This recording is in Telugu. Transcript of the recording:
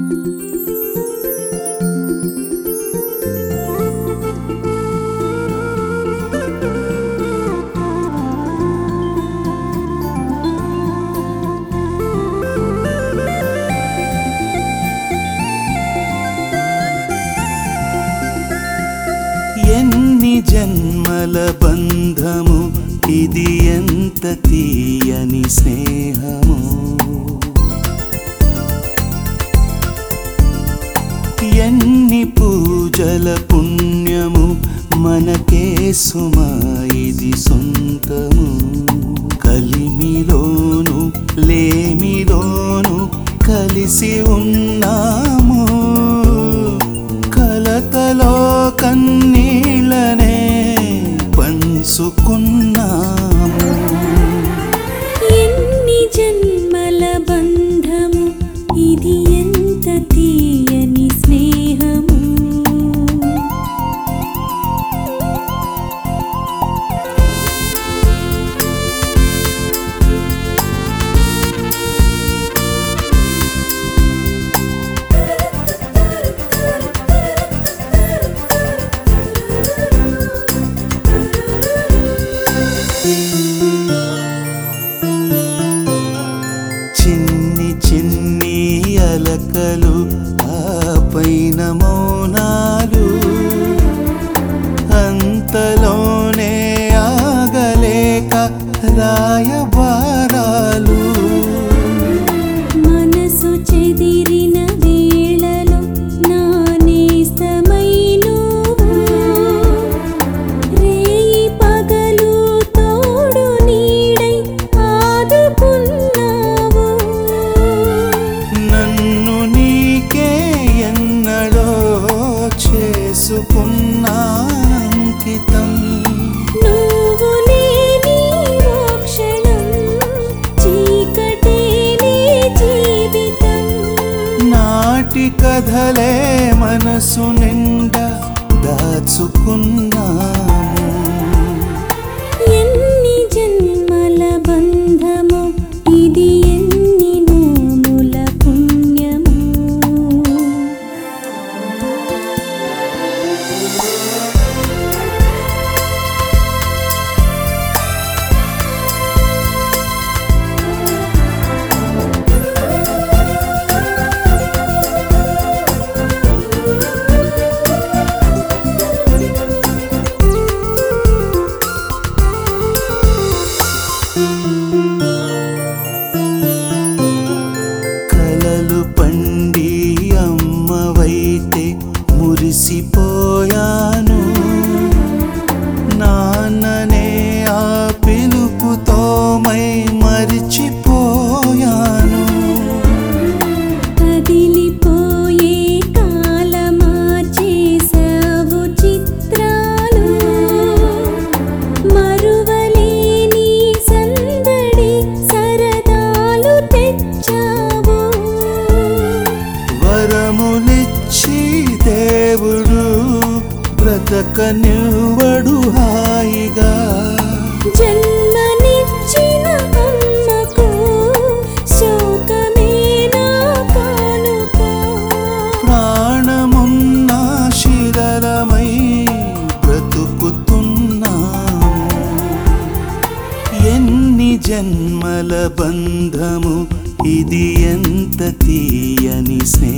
ఎన్ని జన్మల బంధము ఇది ఎంత తీయని స్నేహము ఎన్ని పూజల పుణ్యము మనకే సుమా ఇది సొంతము కలిమిలోను లేమిలోను కలిసి ఉన్నాము కలతలో కన్నీళ్ళనే పంచుకున్నాము ఎన్ని జన్మల బంధము ఇది ఎంత తీయని స్నేహము చిన్ని చిన్ని అలకలు ఆ పైన మౌనాలు అంతలోనే ఆగలేక రాయబారాలు మనసు చెదిరిన వేళలో నా నేస్తమై నువ్వు రేయి పగలు తోడు నీడై ఆదుకున్నావు నన్ను నీకే ఎన్నడో చేసుకున్నాంకితం నువ్వు లేని ఓ క్షణం చీకటేలే జీవితం నాటి కథలే మనసు నిండా దాచుకున్నాము ఎన్ని జన్మల బంధము ఇది ఎన్ని నోముల పుణ్యము కలలు పండి అమ్మవైతే మురిసిపోయాను నాన్ననే ఆ పిలుపుతో మై మరిచిపోయాను కదిలిపోయే కాలమా చేసావు చిత్రాలు మరువలేని సందడి సరదాలు తెచ్చావు వరములిచ్చి దేవుడు బ్రతకనివ్వడు హాయిగా జన్మనిచ్చిన అమ్మకు శోకమే నా కానుక ప్రాణమున్న శిరలమై బ్రతుకుతున్నాము ఎన్ని జన్మల బంధము ఇది ఎంత తీయని స్నేహం